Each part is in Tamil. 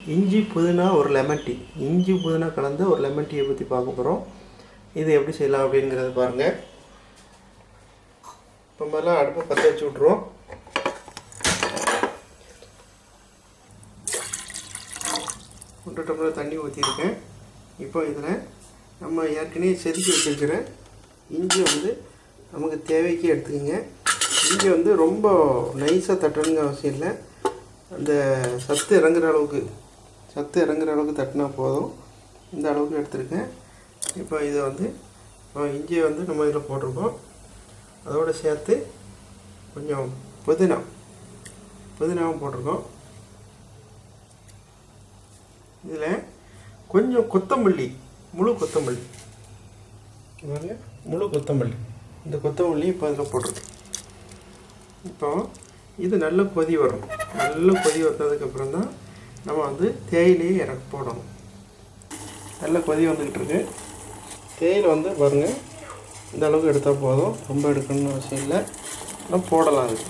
இஞ்சி புதினா ஒரு லெமன் டீ இஞ்சி புதினா கலந்து ஒரு லெமன் டீயை பற்றி பார்க்க போகிறோம் இது எப்படி செய்யலாம் அப்படிங்கிறத பாருங்கள் இப்போ முதல்ல அடுப்பை பற்ற வச்சு விட்ருவோம் ஒன்றரை டம்ளர் தண்ணி ஊற்றிருக்கேன் இப்போ இதில் நம்ம ஏற்கனவே செதுக்கி வச்சுருக்கிற இஞ்சி வந்து நமக்கு தேவைக்கு எடுத்துக்கோங்க இஞ்சி வந்து ரொம்ப நைஸாக தட்டணுங்க அவசியம் இல்லை அந்த சத்து இறங்குற அளவுக்கு சத்து இறங்குற அளவுக்கு தட்டினா போதும் இந்த அளவுக்கு எடுத்திருக்கேன் இப்போ இதை வந்து இப்போ இஞ்சியை வந்து நம்ம இதில் போட்டிருக்கோம் அதோடு சேர்த்து கொஞ்சம் புதினா புதினாவும் போட்டிருக்கோம் இதில் கொஞ்சம் கொத்தமல்லி முழு கொத்தமல்லி பாருங்க முழு கொத்தமல்லி இந்த கொத்தமல்லி இப்போ அதில் போட்டிருக்கோம் இப்போ இது நல்ல கொதி வரும் நல்ல கொதி வந்ததுக்கப்புறம் தான் நம்ம வந்து தேயிலையை இறக்க போடணும் நல்ல கொதி வந்துக்கிட்டு இருக்கு தேயிலை வந்து பாருங்கள் இந்த அளவுக்கு எடுத்தால் போதும் ரொம்ப எடுக்கணும்னு அவசியம் இல்லை ஆனால் போடலாம் அது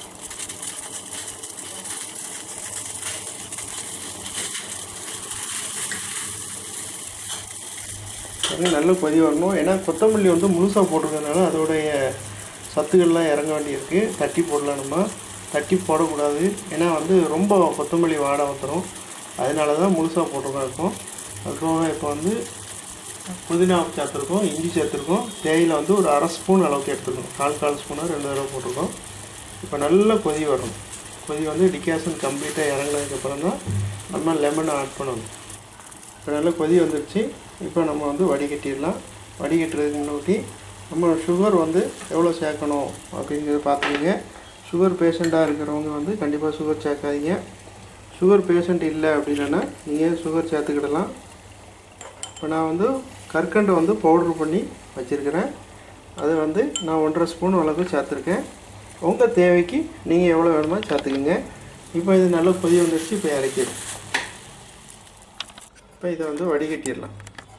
பாருங்க நல்ல கொதி வரணும் ஏன்னா கொத்தமல்லி வந்து முழுசாக போட்டிருக்கறதுனால அதோடைய சத்துக்கள்லாம் இறங்க வேண்டியிருக்கு தட்டி போடலாம் நம்ம தட்டி போடக்கூடாது ஏன்னா வந்து ரொம்ப கொத்தமல்லி வாடை வந்துடும் அதனால தான் முழுசாக போட்டிருக்கோம் இருக்கும் அதுபோக இப்போ வந்து புதினா சேர்த்துருக்கோம் இஞ்சி சேர்த்துருக்கோம் தேயிலை வந்து ஒரு அரை ஸ்பூன் அளவுக்கு எடுத்துருக்கோம் கால் கால் ஸ்பூனாக ரெண்டு தடவை போட்டிருக்கோம் இப்போ நல்ல கொதி வரும் கொதி வந்து டிகாஷன் கம்ப்ளீட்டாக இறங்கினதுக்கப்புறம் தான் நம்ம லெமனை ஆட் பண்ணணும் இப்போ நல்ல கொதி வந்துடுச்சு இப்போ நம்ம வந்து வடிகட்டிடலாம் வடிகட்டுறதுக்கு முன்னாடி நம்ம சுகர் வந்து எவ்வளோ சேர்க்கணும் அப்படிங்கிறத பார்த்துக்கோங்க சுகர் பேஷண்ட்டாக இருக்கிறவங்க வந்து கண்டிப்பாக சுகர் சேர்க்காதீங்க சுகர் பேஷண்ட் இல்லை அப்படின்னா நீங்கள் சுகர் சேர்த்துக்கிடலாம் இப்போ நான் வந்து கற்கண்டை வந்து பவுட்ரு பண்ணி வச்சுருக்கிறேன் அது வந்து நான் ஒன்றரை ஸ்பூன் அளவுக்கு சேர்த்துருக்கேன் உங்கள் தேவைக்கு நீங்கள் எவ்வளோ வேணுமோ சேர்த்துக்குங்க இப்போ இது நல்ல கொதி வந்துடுச்சு இப்போ இறக்கிடும் இப்போ இதை வந்து வடிகட்டிடலாம்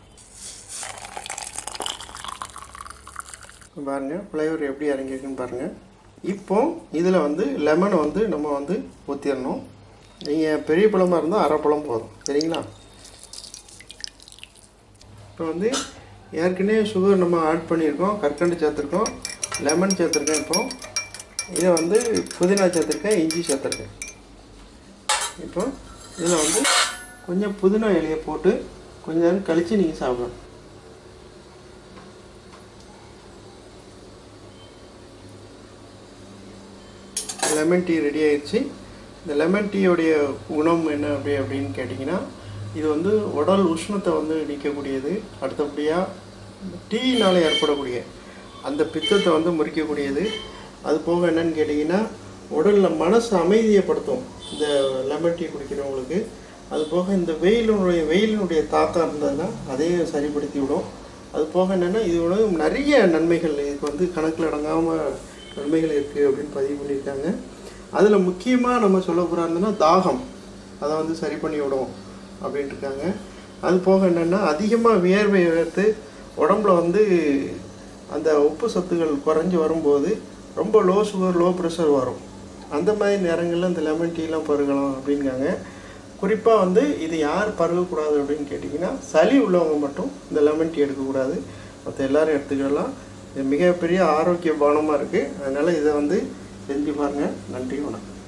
பாருங்கள் ஃப்ளேவர் எப்படி இறங்கியிருக்குன்னு பாருங்கள் இப்போ இதில் வந்து லெமனை வந்து நம்ம வந்து ஊற்றிடணும் நீங்கள் பெரிய பழமாக இருந்தால் அரை பழம் போதும் சரிங்களா இப்போ வந்து ஏற்கனவே சுகர் நம்ம ஆட் பண்ணியிருக்கோம் கற்கண்டு சேர்த்துருக்கோம் லெமன் சேர்த்துருக்கேன் இப்போ இதை வந்து புதினா சேர்த்துருக்கேன் இஞ்சி சேர்த்துருக்கேன் இப்போ இதில் வந்து கொஞ்சம் புதினா இலையை போட்டு கொஞ்ச நேரம் கழித்து நீங்கள் சாப்பிடணும் லெமன் டீ ரெடி ஆயிடுச்சு இந்த லெமன் டீயோடைய குணம் என்ன அப்படி அப்படின்னு கேட்டிங்கன்னா இது வந்து உடல் உஷ்ணத்தை வந்து நீக்கக்கூடியது அடுத்தபடியாக டீயினால் ஏற்படக்கூடிய அந்த பித்தத்தை வந்து முறிக்கக்கூடியது அது போக என்னன்னு கேட்டிங்கன்னா உடலில் மனசு அமைதியப்படுத்தும் இந்த லெமன் டீ குடிக்கிறவங்களுக்கு அது போக இந்த வெயிலினுடைய வெயிலினுடைய தாக்கம் இருந்ததுன்னா அதையும் சரிப்படுத்தி விடும் அது போக என்னென்னா இதோட நிறைய நன்மைகள் இதுக்கு வந்து கணக்கில் அடங்காமல் நன்மைகள் இருக்குது அப்படின்னு பதிவு பண்ணியிருக்காங்க அதில் முக்கியமாக நம்ம சொல்ல போகிறாருன்னா தாகம் அதை வந்து சரி பண்ணி விடும் அப்படின்ட்டு இருக்காங்க அது போக என்னென்னா அதிகமாக வியர்வை வேர்த்து உடம்புல வந்து அந்த உப்பு சத்துகள் குறைஞ்சி வரும்போது ரொம்ப லோ சுகர் லோ ப்ரெஷர் வரும் அந்த மாதிரி நேரங்களில் இந்த லெமன் டீலாம் பருகலாம் அப்படிங்காங்க குறிப்பாக வந்து இது யார் பருகக்கூடாது அப்படின்னு கேட்டிங்கன்னா சளி உள்ளவங்க மட்டும் இந்த லெமன் டீ எடுக்கக்கூடாது மற்ற எல்லோரும் எடுத்துக்கிடலாம் இது மிகப்பெரிய ஆரோக்கிய பானமாக இருக்குது அதனால் இதை வந்து செஞ்சு பாருங்கள் நன்றி வணக்கம்